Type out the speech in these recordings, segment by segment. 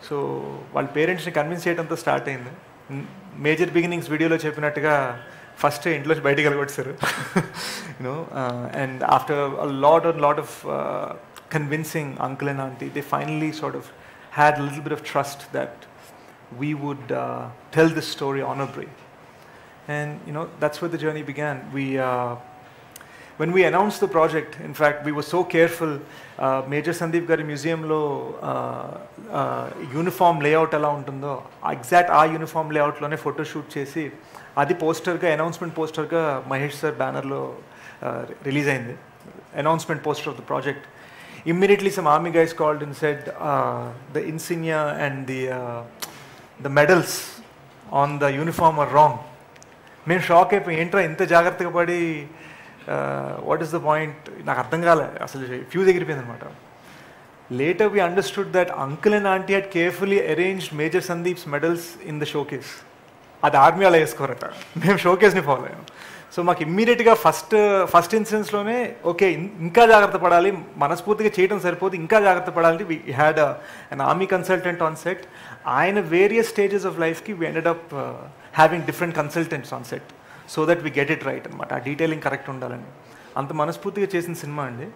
So వాళ్ళ పేరెంట్స్ని convince చేయడంతో స్టార్ట్ అయింది మేజర్ బిగినింగ్స్ వీడియోలో చెప్పినట్టుగా ఫస్ట్ ఇంట్లో బయటికి వెళ్ళగొట్టారు you know and after lot or lot of convincing uncle and aunty they finally sort of had little bit of trust that we would uh, tell this story honorably. And you know that's where the journey began. We, uh, when we announced the project, in fact, we were so careful. Uh, Major Sandeep Gari Museum lo uniform layout ఎలా ఉంటుందో exact ఆ uniform లేఅవుట్లోనే photo shoot చేసి అది పోస్టర్గా announcement పోస్టర్గా Mahesh sir బ్యానర్లో release అయింది announcement poster of the project immediately some army guys called and said uh, the insignia and the uh, the medals on the uniform are wrong మేము shock అయిపోయి ఏంట్రా ఇంత జాగ్రత్తగా పడి వాట్ ఈస్ ద పాయింట్ నాకు అర్థం కాలే అసలు ఫ్యూజ్ ఎగిరిపోయింది అనమాట later we understood that uncle and aunty had carefully arranged major Sandeep's medals in the showcase అది ఆర్మీ అలా వేసుకోరట మేము షోకేస్ని ఫాలో అయ్యాం సో మాకు ఇమ్మీడియట్గా ఫస్ట్ ఫస్ట్ ఇన్సిడెన్స్లోనే ఓకే ఇంకా జాగ్రత్త పడాలి మనస్ఫూర్తిగా చేయడం సరిపోదు ఇంకా జాగ్రత్త పడాలి we had an army consultant on set ఆయన వేరియస్ స్టేజెస్ ఆఫ్ లైఫ్కి we ended up having different consultants on set so that we get it right అనమాట ఆ డీటెయిలింగ్ కరెక్ట్ ఉండాలని అంత మనస్ఫూర్తిగా చేసిన సినిమా అండి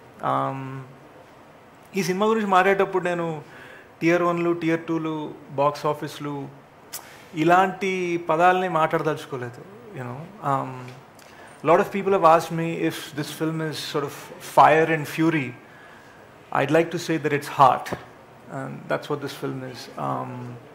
ఈ సినిమా గురించి మాట్లాడేటప్పుడు నేను టియర్ వన్లు టియర్ టూలు బాక్స్ ఆఫీస్లు ఇలాంటి పదాలని మాట్లాడదలుచుకోలేదు you know a lot of people have asked me if this film is sort of fire and fury. I'd like to say that it's heart, and that's what this film is. Um,